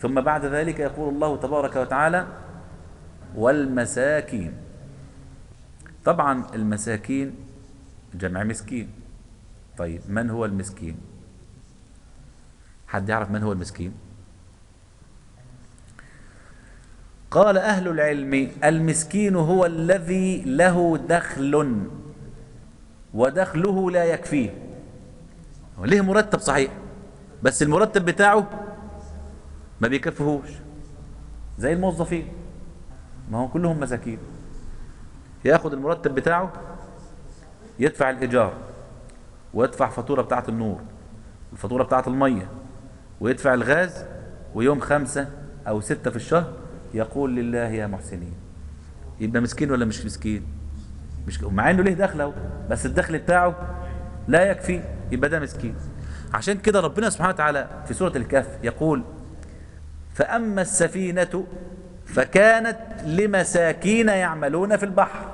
ثم بعد ذلك يقول الله تبارك وتعالى والمساكين طبعا المساكين جمع مسكين طيب من هو المسكين حد يعرف من هو المسكين قال أهل العلم المسكين هو الذي له دخل ودخله لا يكفيه هو ليه مرتب صحيح بس المرتب بتاعه ما بيكفيهوش زي الموظفين ما هو كلهم مساكين ياخد المرتب بتاعه يدفع الإيجار ويدفع فاتورة بتاعة النور الفاتورة بتاعة المية ويدفع الغاز ويوم خمسة أو ستة في الشهر يقول لله يا محسنين يبقى مسكين ولا مش مسكين مش مع انه ليه دخل اهو بس الدخل بتاعه لا يكفي يبقى ده مسكين عشان كده ربنا سبحانه وتعالى في سورة الكهف يقول فأما السفينة فكانت لمساكين يعملون في البحر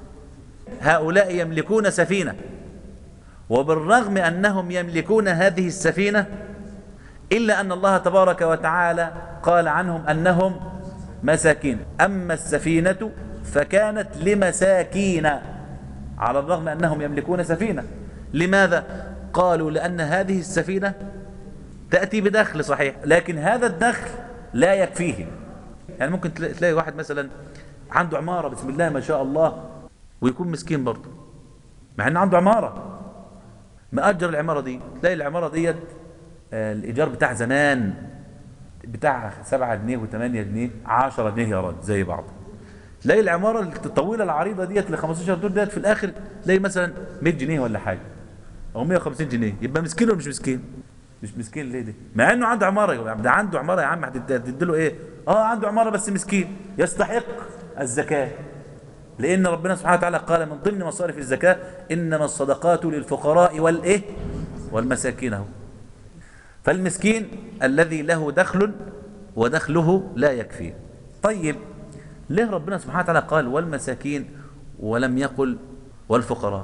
هؤلاء يملكون سفينة وبالرغم أنهم يملكون هذه السفينة إلا أن الله تبارك وتعالى قال عنهم أنهم مساكين أما السفينة فكانت لمساكين على الرغم أنهم يملكون سفينة لماذا؟ قالوا لأن هذه السفينة تأتي بدخل صحيح لكن هذا الدخل لا يكفيه يعني ممكن تلاقي واحد مثلا عنده عمارة بسم الله ما شاء الله ويكون مسكين برضه مع أنه عنده عمارة مأجر العمارة دي تلاقي العمارة ديت آه، الإيجار بتاع زمان بتاع 7 جنيه و8 جنيه 10 جنيه يا راجل زي بعض تلاقي العمارة الطويلة العريضة ديت ل 15 دور ديت في الآخر تلاقي مثلا 100 جنيه ولا حاجة أو 150 جنيه يبقى مسكين ولا مش مسكين؟ مش مسكين ليه ده؟ مع إنه عنده عمارة يا جماعة ده عنده عمارة يا عم هتديله إيه؟ أه عنده عمارة بس مسكين يستحق الزكاة لأن ربنا سبحانه وتعالى قال من ضمن مصارف الزكاة إنما الصدقات للفقراء والإيه؟ والمساكين أهو فالمسكين الذي له دخل ودخله لا يكفيه طيب ليه ربنا سبحانه وتعالى قال والمساكين ولم يقل والفقراء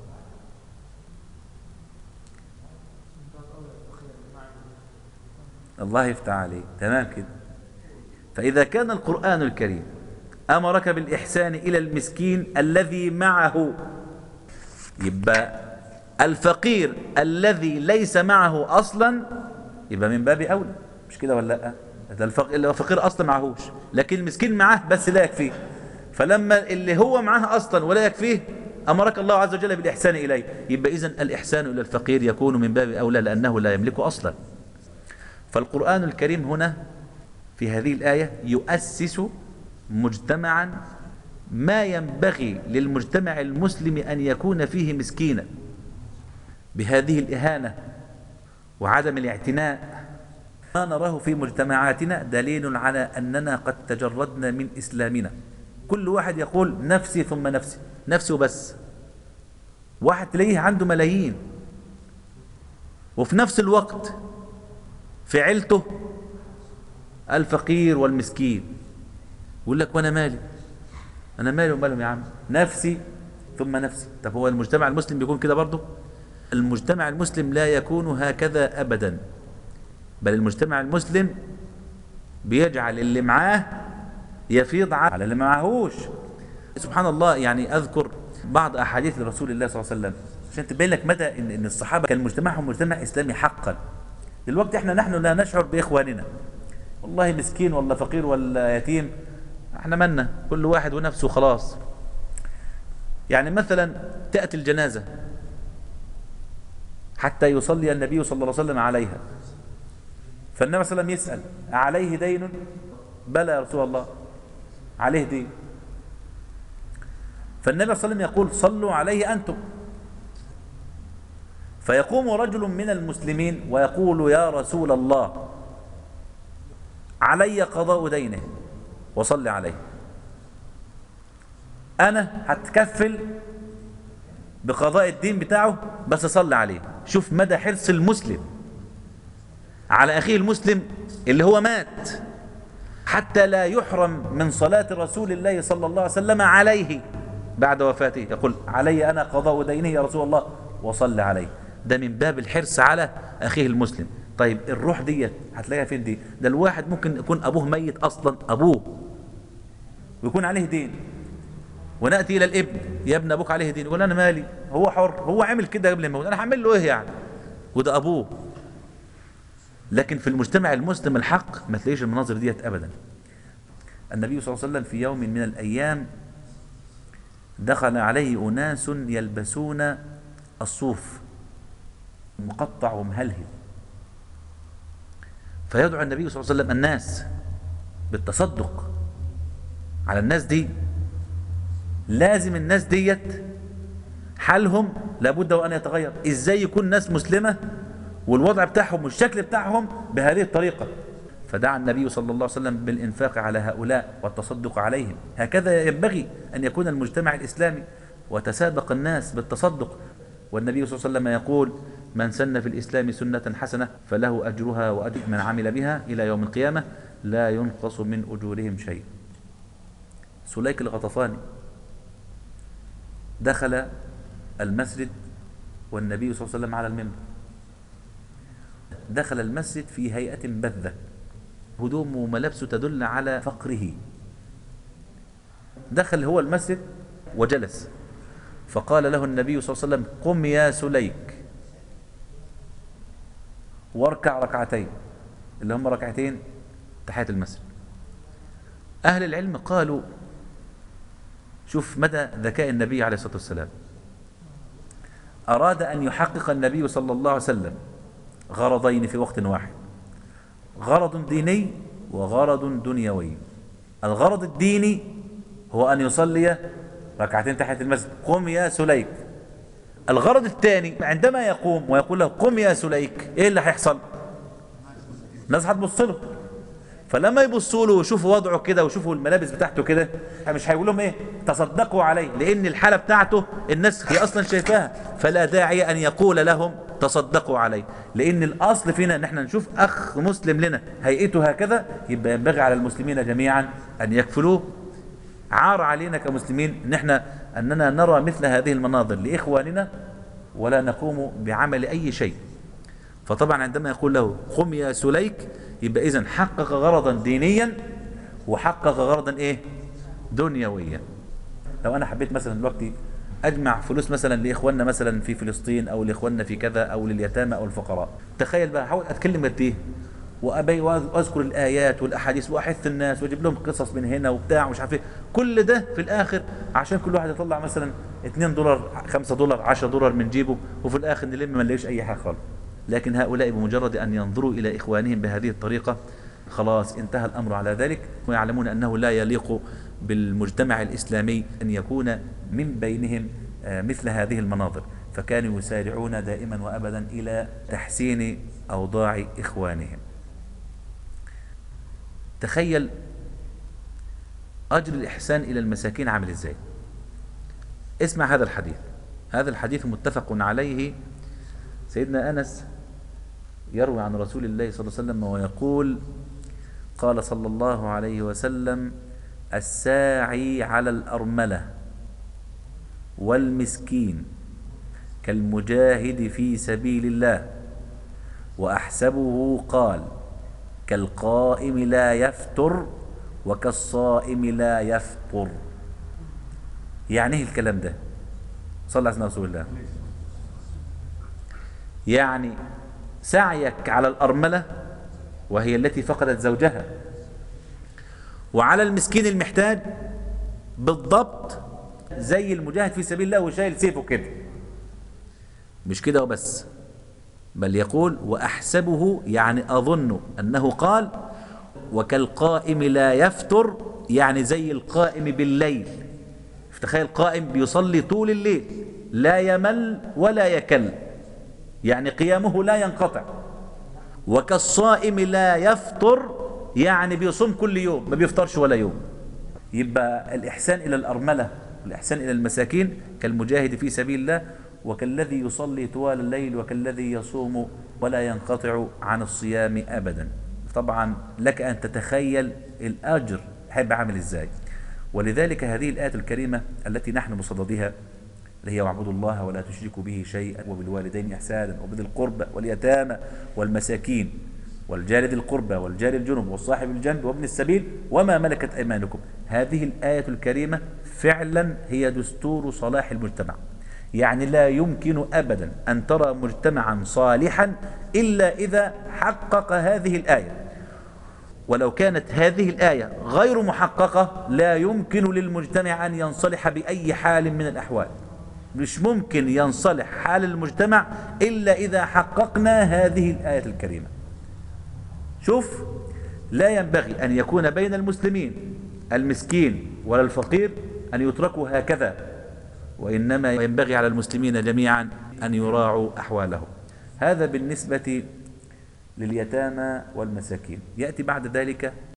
الله يفتح عليه تمام كده فإذا كان القرآن الكريم أمرك بالإحسان إلى المسكين الذي معه يبقى الفقير الذي ليس معه أصلا يبقى من باب أولى مش كده ولا لا ده الفقير, الفقير أصلا معهوش لكن المسكين معاه بس لا يكفيه فلما اللي هو معاه أصلا ولا يكفيه أمرك الله عز وجل بالإحسان إليه يبقى إذن الإحسان إلى الفقير يكون من باب أولى لأنه لا يملكه أصلا فالقرآن الكريم هنا في هذه الآية يؤسس مجتمعا ما ينبغي للمجتمع المسلم أن يكون فيه مسكينا بهذه الإهانة وعدم الاعتناء ما نراه في مجتمعاتنا دليل على أننا قد تجردنا من إسلامنا كل واحد يقول نفسي ثم نفسي نفسه بس واحد تلاقيه عنده ملايين وفي نفس الوقت في عيلته الفقير والمسكين يقول لك وانا مالي انا مالي ومالهم يا عم نفسي ثم نفسي طب هو المجتمع المسلم بيكون كده برضه المجتمع المسلم لا يكون هكذا ابدا بل المجتمع المسلم بيجعل اللي معاه يفيض على اللي معهوش سبحان الله يعني اذكر بعض احاديث لرسول الله صلى الله عليه وسلم عشان تبين لك مدى ان ان الصحابه كان مجتمعهم مجتمع اسلامي حقا دلوقتي احنا نحن لا نشعر باخواننا والله مسكين ولا فقير ولا يتيم احنا منا كل واحد ونفسه خلاص يعني مثلا تأتي الجنازة حتى يصلي النبي صلى الله عليه وسلم عليها فالنبي صلى الله عليه وسلم يسأل عليه دين بلى يا رسول الله عليه دين فالنبي صلى الله عليه وسلم يقول صلوا عليه أنتم فيقوم رجل من المسلمين ويقول يا رسول الله علي قضاء دينه وصلي عليه انا هتكفل بقضاء الدين بتاعه بس اصلي عليه شوف مدى حرص المسلم على اخيه المسلم اللي هو مات حتى لا يحرم من صلاة رسول الله صلى الله عليه وسلم عليه بعد وفاته يقول علي انا قضاء دينه يا رسول الله وصلي عليه ده من باب الحرص على اخيه المسلم طيب الروح ديت هتلاقيها فين دي ده الواحد ممكن يكون ابوه ميت اصلا ابوه ويكون عليه دين وناتي الى الابن يا ابن ابوك عليه دين يقول انا مالي هو حر هو عمل كده قبل ما يموت انا هعمل له ايه يعني وده ابوه لكن في المجتمع المسلم الحق ما تلاقيش المناظر ديت ابدا النبي صلى الله عليه وسلم في يوم من الايام دخل عليه اناس يلبسون الصوف مقطع ومهلهل فيدعو النبي صلى الله عليه وسلم الناس بالتصدق على الناس دي لازم الناس ديت حالهم لابد وان يتغير ازاي يكون ناس مسلمه والوضع بتاعهم والشكل بتاعهم بهذه الطريقه فدعا النبي صلى الله عليه وسلم بالانفاق على هؤلاء والتصدق عليهم هكذا ينبغي ان يكون المجتمع الاسلامي وتسابق الناس بالتصدق والنبي صلى الله عليه وسلم يقول من سن في الاسلام سنه حسنه فله اجرها واجر من عمل بها الى يوم القيامه لا ينقص من اجورهم شيء سليك الغطفاني دخل المسجد والنبي صلى الله عليه وسلم على المنبر دخل المسجد في هيئة بذة هدومه وملابسه تدل على فقره دخل هو المسجد وجلس فقال له النبي صلى الله عليه وسلم قم يا سليك واركع ركعتين اللي هم ركعتين تحية المسجد أهل العلم قالوا شوف مدى ذكاء النبي عليه الصلاة والسلام أراد أن يحقق النبي صلى الله عليه وسلم غرضين في وقت واحد غرض ديني وغرض دنيوي الغرض الديني هو أن يصلي ركعتين تحت المسجد قم يا سليك الغرض الثاني عندما يقوم ويقول له قم يا سليك ايه اللي هيحصل الناس هتبص له فلما يبصوا له ويشوفوا وضعه كده ويشوفوا الملابس بتاعته كده مش هيقول لهم ايه تصدقوا عليه لان الحاله بتاعته الناس هي اصلا شايفاها فلا داعي ان يقول لهم تصدقوا عليه لان الاصل فينا ان احنا نشوف اخ مسلم لنا هيئته هكذا يبقى ينبغي على المسلمين جميعا ان يكفلوه عار علينا كمسلمين ان احنا اننا نرى مثل هذه المناظر لاخواننا ولا نقوم بعمل اي شيء فطبعا عندما يقول له قم يا سليك يبقى اذا حقق غرضا دينيا وحقق غرضا ايه دنيويا لو انا حبيت مثلا دلوقتي اجمع فلوس مثلا لاخواننا مثلا في فلسطين او لاخواننا في كذا او لليتامى او الفقراء تخيل بقى حاول اتكلم قد ايه وابي واذكر الايات والاحاديث واحث الناس واجيب لهم قصص من هنا وبتاع ومش عارف ايه كل ده في الاخر عشان كل واحد يطلع مثلا 2 دولار 5 دولار 10 دولار من جيبه وفي الاخر نلم ما نلاقيش اي حاجه خالص لكن هؤلاء بمجرد ان ينظروا الى اخوانهم بهذه الطريقه خلاص انتهى الامر على ذلك ويعلمون انه لا يليق بالمجتمع الاسلامي ان يكون من بينهم مثل هذه المناظر فكانوا يسارعون دائما وابدا الى تحسين اوضاع اخوانهم تخيل أجر الإحسان إلى المساكين عامل إزاي اسمع هذا الحديث هذا الحديث متفق عليه سيدنا أنس يروي عن رسول الله صلى الله عليه وسلم ويقول قال صلى الله عليه وسلم الساعي على الأرملة والمسكين كالمجاهد في سبيل الله وأحسبه قال كالقائم لا يفتر وكالصائم لا يفطر يعني ايه الكلام ده صلى على رسول الله يعني سعيك على الأرملة وهي التي فقدت زوجها وعلى المسكين المحتاج بالضبط زي المجاهد في سبيل الله وشايل سيفه كده مش كده وبس بل يقول وأحسبه يعني أظن أنه قال وكالقائم لا يفتر يعني زي القائم بالليل تخيل قائم بيصلي طول الليل لا يمل ولا يكل يعني قيامه لا ينقطع وكالصائم لا يفطر يعني بيصوم كل يوم ما بيفطرش ولا يوم يبقى الإحسان إلى الأرملة والإحسان إلى المساكين كالمجاهد في سبيل الله وكالذي يصلي طوال الليل وكالذي يصوم ولا ينقطع عن الصيام أبدا طبعا لك أن تتخيل الأجر هيبقى عامل إزاي ولذلك هذه الآية الكريمة التي نحن بصددها اللي هي واعبدوا الله ولا تشركوا به شيئا وبالوالدين إحسانا وبذي القربى واليتامى والمساكين والجار ذي القربى والجار الجنب والصاحب الجنب وابن السبيل وما ملكت أيمانكم هذه الآية الكريمة فعلا هي دستور صلاح المجتمع يعني لا يمكن أبدا أن ترى مجتمعا صالحا إلا إذا حقق هذه الآية ولو كانت هذه الآية غير محققة لا يمكن للمجتمع أن ينصلح بأي حال من الأحوال مش ممكن ينصلح حال المجتمع إلا إذا حققنا هذه الآية الكريمة شوف لا ينبغي أن يكون بين المسلمين المسكين ولا الفقير أن يتركوا هكذا وإنما ينبغي على المسلمين جميعا أن يراعوا أحوالهم هذا بالنسبة لليتامى والمساكين يأتي بعد ذلك